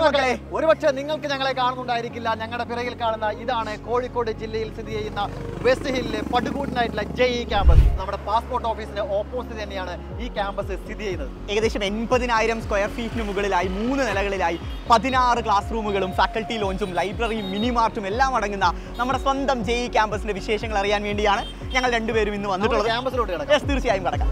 മക്കളെ ഒരുപക്ഷെ നിങ്ങൾക്ക് ഞങ്ങളെ കാണുന്നുണ്ടായിരിക്കില്ല ഞങ്ങളുടെ പിറകിൽ കാണുന്ന ഇതാണ് കോഴിക്കോട് ജില്ലയിൽ സ്ഥിതി ചെയ്യുന്ന വെസ്റ്റ് ഹില്ലിലെ പടുകൂട്ടിനായിട്ടുള്ള ജെ ഇ ക്യാമ്പസ് നമ്മുടെ പാസ്പോർട്ട് ഓഫീസിന്റെ ഓപ്പോസിറ്റ് തന്നെയാണ് ഈ ക്യാമ്പസ് സ്ഥിതി ചെയ്യുന്നത് ഏകദേശം എൺപതിനായിരം സ്ക്വയർ ഫീറ്റിന് മുകളിലായി മൂന്ന് നിലകളിലായി പതിനാറ് ക്ലാസ് റൂമുകളും ഫാക്കൽറ്റി ലോഞ്ചും ലൈബ്രറിയും മിനി മാർട്ടും എല്ലാം അടങ്ങുന്ന നമ്മുടെ സ്വന്തം ജെ ഇ ക്യാമ്പസിന്റെ വിശേഷങ്ങൾ അറിയാൻ വേണ്ടിയാണ് ഞങ്ങൾ രണ്ടുപേരും ഇന്ന് വന്നിട്ടുള്ളത് ക്യാമ്പസിലോട്ട് കിടക്കാം Yes, തീർച്ചയായും കടക്കാം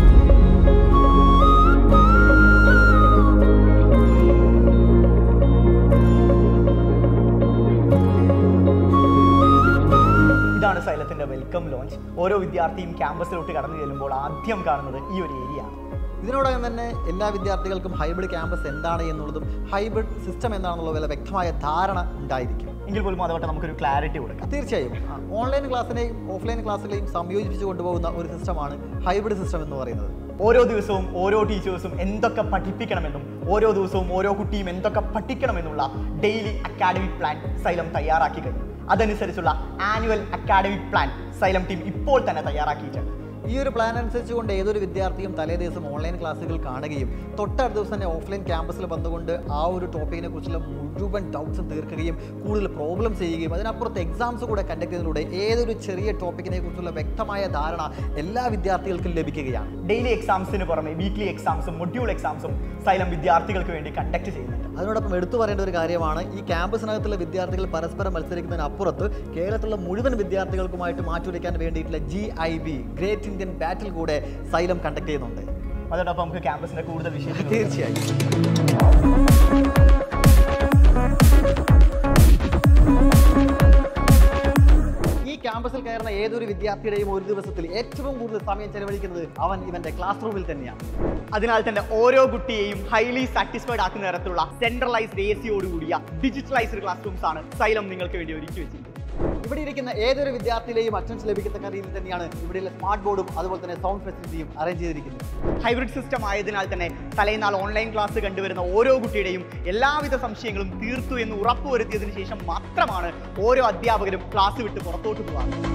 ഇതാണ് സൈലത്തിന്റെ വെൽക്കം ലോഞ്ച് ഓരോ വിദ്യാർത്ഥിയും ക്യാമ്പസിലോട്ട് കടന്നു ചെല്ലുമ്പോൾ ആദ്യം കാണുന്നത് ഈ ഒരു ഏരിയ ആണ് ഇതിനോടകം തന്നെ എല്ലാ വിദ്യാർത്ഥികൾക്കും ഹൈബ്രിഡ് ക്യാമ്പസ് എന്താണ് എന്നുള്ളതും ഹൈബ്രിഡ് സിസ്റ്റം എന്താണെന്നുള്ള വല്ല വ്യക്തമായ ധാരണ ഉണ്ടായിരിക്കും എങ്കിൽ പോലും അതുകൊണ്ട് നമുക്കൊരു ക്ലാരിറ്റി കൊടുക്കാം തീർച്ചയായും ഓൺലൈൻ ക്ലാസ്സിനെയും ഓഫ്ലൈൻ ക്ലാസ്സുകളെയും സംയോജിപ്പിച്ച് കൊണ്ടുപോകുന്ന ഒരു സിസ്റ്റമാണ് ഹൈബ്രിഡ് സിസ്റ്റം എന്ന് പറയുന്നത് ഓരോ ദിവസവും ഓരോ ടീച്ചേഴ്സും എന്തൊക്കെ പഠിപ്പിക്കണമെന്നും ഓരോ ദിവസവും ഓരോ കുട്ടിയും എന്തൊക്കെ പഠിക്കണമെന്നുള്ള ഡെയിലി അക്കാഡമിക് പ്ലാൻ സൈലം തയ്യാറാക്കി കഴിഞ്ഞു അതനുസരിച്ചുള്ള annual academic plan Xylem team ഇപ്പോൾ തന്നെ തയ്യാറാക്കിയിട്ടുണ്ട് ഈ ഒരു പ്ലാൻ അനുസരിച്ച് കൊണ്ട് ഏതൊരു വിദ്യാർത്ഥിയും തലേ ദിവസം ഓൺലൈൻ ക്ലാസ്സുകൾ കാണുകയും തൊട്ടടുത്ത ദിവസം തന്നെ ഓഫ്ലൈൻ ക്യാമ്പസിൽ വന്നുകൊണ്ട് ആ ഒരു ടോപ്പിക്കിനെ കുറിച്ചുള്ള മുഴുവൻ ഡൗട്ട്സ് തീർക്കുകയും കൂടുതൽ പ്രോബ്ലംസ് ചെയ്യുകയും അതിനപ്പുറത്ത് എക്സാംസ് കൂടെ കണ്ടക്ട് ചെയ്യുന്നതിലൂടെ ഏതൊരു ചെറിയ ടോപ്പിക്കിനെ കുറിച്ചുള്ള വ്യക്തമായ ധാരണ എല്ലാ വിദ്യാർത്ഥികൾക്കും ലഭിക്കുകയാണ് ഡെയിലി എക്സാംസിന് പുറമെ വീക്ക്ലി എക്സാംസും മൊഡ്യൂൾ എക്സാംസും സൈലം വിദ്യാർത്ഥികൾക്ക് വേണ്ടി കണ്ടക്ട് ചെയ്യുന്നുണ്ട് അതിനോടൊപ്പം എടുത്തു പറയേണ്ട ഒരു കാര്യമാണ് ഈ ക്യാമ്പസിനകത്തുള്ള വിദ്യാർത്ഥികൾ പരസ്പരം മത്സരിക്കുന്നതിനപ്പുറത്ത് കേരളത്തിലുള്ള മുഴുവൻ വിദ്യാർത്ഥികൾക്കുമായിട്ട് മാറ്റിവെക്കാൻ വേണ്ടിയിട്ടുള്ള G I B great Indian battle കൂടെ സൈലം കണ്ടക്ട് ചെയ്യുന്നുണ്ട് അതോടൊപ്പം നമുക്ക് ക്യാമ്പസിന്റെ കൂടുതൽ വിശേഷങ്ങൾ തീർച്ചയായും ഈ ക്യാമ്പസിൽ കയറുന്ന ഏതൊരു വിദ്യാർത്ഥിയുടെയും ഒരു ദിവസത്തിൽ ഏറ്റവും കൂടുതൽ സമയം ചെലവഴിക്കുന്നത് അവൻ ഇവന്റെ ക്ലാസ് റൂമിൽ തന്നെയാണ് അതിനാൽ തന്നെ ഓരോ കുട്ടിയെയും ഹൈലി സാറ്റിസ്ഫൈഡ് ആക്കുന്ന തരത്തിലുള്ള സെൻട്രലൈസ്ഡ് എ സിയോടുകൂടിയ ഡിജിറ്റലൈസ്ഡ് ക്ലാസ് റൂംസ് ആണ് സൈലം നിങ്ങൾക്ക് വേണ്ടി ഒരുക്കി വെച്ചിരിക്കുന്നത് ഇവിടെ ഇരിക്കുന്ന ഏതൊരു വിദ്യാർത്ഥിയിലെയും അറ്റൻഷൻ ലഭിക്കത്തക്ക രീതിയിൽ തന്നെയാണ് ഇവിടെയുള്ള സ്മാർട്ട് ബോർഡും അതുപോലെ തന്നെ സൗണ്ട് ഫെസിലിറ്റിയും അറേഞ്ച് ചെയ്തിരിക്കുന്നത് ഹൈബ്രിഡ് സിസ്റ്റം ആയതിനാൽ തന്നെ തലേനാൾ ഓൺലൈൻ ക്ലാസ് കണ്ടുവരുന്ന ഓരോ കുട്ടിയുടെയും എല്ലാവിധ സംശയങ്ങളും തീർത്തു എന്ന് ഉറപ്പുവരുത്തിയതിനു ശേഷം മാത്രമാണ് ഓരോ അധ്യാപകരും ക്ലാസ് വിട്ട് പുറത്തോട്ട് പോകാറ്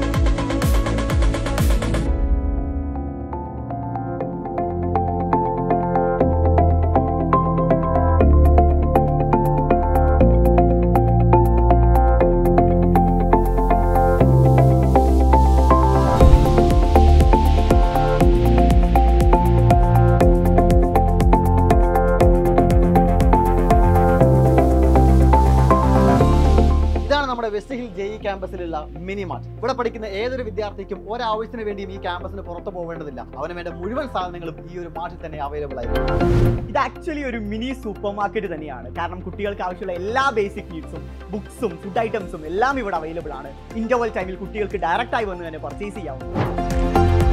ഇതാണ് നമ്മുടെ വെസ്റ്റ് ഹിൽ ജെ ഇ ക്യാമ്പസിലുള്ള മിനി മാർട്ട് ഇവിടെ പഠിക്കുന്ന ഏതൊരു വിദ്യാർത്ഥിക്കും ഒരാവശ്യത്തിന് വേണ്ടിയും ഈ ക്യാമ്പസിന് പുറത്തു പോകേണ്ടതില്ല അവന് വേണ്ട മുഴുവൻ സാധനങ്ങളും ഈ ഒരു മാർട്ടിൽ തന്നെ അവൈലബിൾ ആയിരിക്കും ഇത് ആക്ച്വലി ഒരു മിനി സൂപ്പർ മാർക്കറ്റ് തന്നെയാണ് കാരണം കുട്ടികൾക്ക് ആവശ്യമുള്ള എല്ലാ ബേസിക് നീഡ്സും ബുക്സും ഫുഡ് ഐറ്റംസും എല്ലാം ഇവിടെ അവൈലബിൾ ആണ് ഇന്റർവൽ ടൈമിൽ കുട്ടികൾക്ക് ഡയറക്റ്റ് ആയി വന്ന് തന്നെ പർച്ചേസ് ചെയ്യാവുന്നതാണ്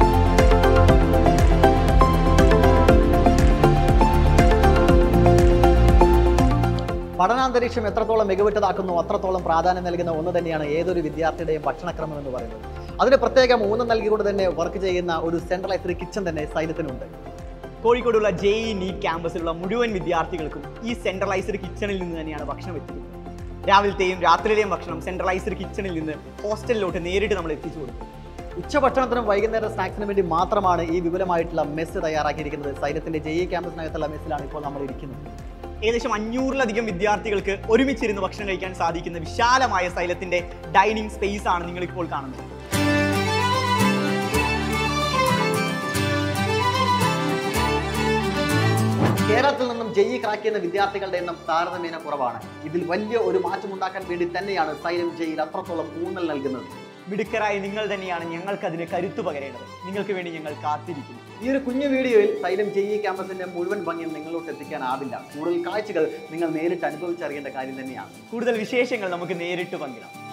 പഠനാന്തരീക്ഷം എത്രത്തോളം മികവിട്ടതാക്കുന്നു അത്രത്തോളം പ്രാധാന്യം നൽകുന്ന ഒന്ന് തന്നെയാണ് ഏതൊരു വിദ്യാർത്ഥിയുടെയും ഭക്ഷണക്രമം എന്ന് പറയുന്നത് അതിന് പ്രത്യേകം ഊന്നൽ നൽകിക്കൊണ്ട് തന്നെ വർക്ക് ചെയ്യുന്ന ഒരു സെൻട്രലൈസ്ഡ് കിച്ചൺ തന്നെ സൈലത്തിനുണ്ട് കോഴിക്കോടുള്ള ജെ ഇ നീറ്റ് ക്യാമ്പസിലുള്ള മുഴുവൻ വിദ്യാർത്ഥികൾക്കും ഈ സെൻട്രലൈസ്ഡ് കിച്ചണിൽ നിന്ന് തന്നെയാണ് ഭക്ഷണം എത്തിക്കുന്നത് രാവിലത്തെയും രാത്രിയിലെയും ഭക്ഷണം സെൻട്രലൈസ്ഡ് കിച്ചണിൽ നിന്ന് ഹോസ്റ്റലിലോട്ട് നേരിട്ട് നമ്മൾ എത്തിച്ചു കൊടുക്കും ഉച്ചഭക്ഷണത്തിനും വൈകുന്നേരം സ്നാക്സിനും വേണ്ടി മാത്രമാണ് ഈ വിപുലമായിട്ടുള്ള മെസ്സ് തയ്യാറാക്കിയിരിക്കുന്നത് സൈലത്തിന്റെ ജെ ഇ ക്യാമ്പസിനകത്തുള്ള മെസ്സിലാണ് ഇപ്പോൾ നമ്മൾ ഇരിക്കുന്നത് ഏകദേശം അഞ്ഞൂറിലധികം വിദ്യാർത്ഥികൾക്ക് ഒരുമിച്ചിരുന്ന് ഭക്ഷണം കഴിക്കാൻ സാധിക്കുന്ന വിശാലമായ സൈലത്തിന്റെ ഡൈനിങ് സ്പേസ് ആണ് നിങ്ങൾ ഇപ്പോൾ കാണുന്നത് കേരളത്തിൽ നിന്നും ജെഇ ക്രാക്ക് ചെയ്യുന്ന വിദ്യാർത്ഥികളുടെ എണ്ണം താരതമ്യേന കുറവാണ് ഇതിൽ വലിയ ഒരു മാറ്റം ഉണ്ടാക്കാൻ വേണ്ടി തന്നെയാണ് സൈലം ജെയിൽ അത്രത്തോളം ഊന്നൽ നൽകുന്നത് മിടുക്കരായ നിങ്ങൾ തന്നെയാണ് ഞങ്ങൾക്ക് അതിന് കരുത്തു പകരേണ്ടത് നിങ്ങൾക്ക് വേണ്ടി ഞങ്ങൾ കാത്തിരിക്കുന്നു ഈ ഒരു കുഞ്ഞു വീഡിയോയിൽ സൈലം ജെഇ ക്യാമ്പസിന്റെ മുഴുവൻ ഭംഗിയും നിങ്ങളോട്ട് എത്തിക്കാനാവില്ല കൂടുതൽ കാഴ്ചകൾ നിങ്ങൾ നേരിട്ട് അനുഭവിച്ചറിയേണ്ട കാര്യം തന്നെയാണ് കൂടുതൽ വിശേഷങ്ങൾ നമുക്ക് നേരിട്ട് പങ്കിടാം